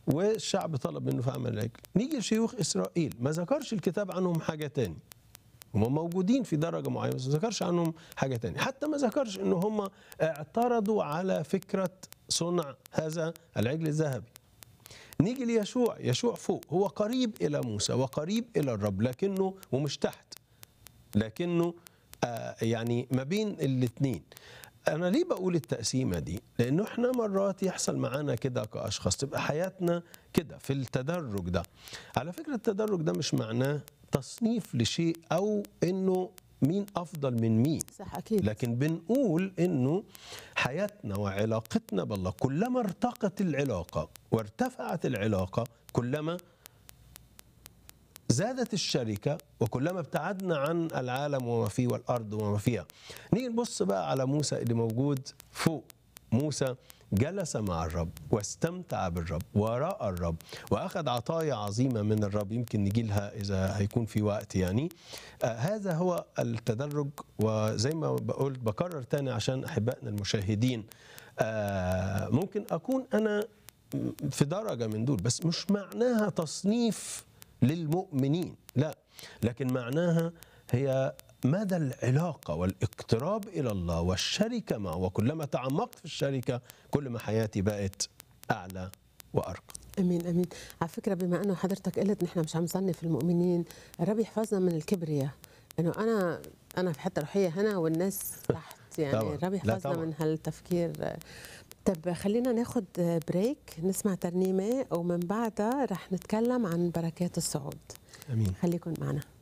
والشعب طلب منه فعمل العجل نيجي لشيوخ اسرائيل ما ذكرش الكتاب عنهم حاجه تاني هم موجودين في درجه معينه بس ما ذكرش عنهم حاجه تانية حتى ما ذكرش ان هم اعترضوا على فكره صنع هذا العجل الذهبي نيجي ليشوع يشوع فوق هو قريب الى موسى وقريب الى الرب لكنه ومش تحت لكنه آه يعني ما بين الاثنين انا ليه بقول التقسيمه دي لانه احنا مرات يحصل معانا كده كاشخاص تبقى حياتنا كده في التدرج ده على فكره التدرج ده مش معناه تصنيف لشيء او انه مين افضل من مين صح اكيد لكن بنقول انه حياتنا وعلاقتنا بالله كلما ارتقت العلاقه وارتفعت العلاقه كلما زادت الشركة وكلما ابتعدنا عن العالم وما فيه والأرض وما فيها نيجي نبص بقى على موسى اللي موجود فوق موسى جلس مع الرب واستمتع بالرب ورأى الرب وأخذ عطايا عظيمة من الرب يمكن نجي لها إذا هيكون في وقت يعني آه هذا هو التدرج وزي ما بقول بكرر تاني عشان أحبائنا المشاهدين آه ممكن أكون أنا في درجة من دول بس مش معناها تصنيف للمؤمنين لا لكن معناها هي مدى العلاقة والاقتراب إلى الله والشركة معه وكلما تعمقت في الشركة كل ما حياتي بقت أعلى وأرقى امين امين على فكره بما انه حضرتك قلت نحن مش عم نصنف المؤمنين الرب يحفظنا من الكبرياء انه انا انا في حته روحيه هنا والناس تحت يعني طبعاً. الرب لا يحفظنا طبعاً. من هالتفكير طب خلينا ناخد بريك نسمع ترنيمه ومن بعدها رح نتكلم عن بركات الصعود أمين خليكم معنا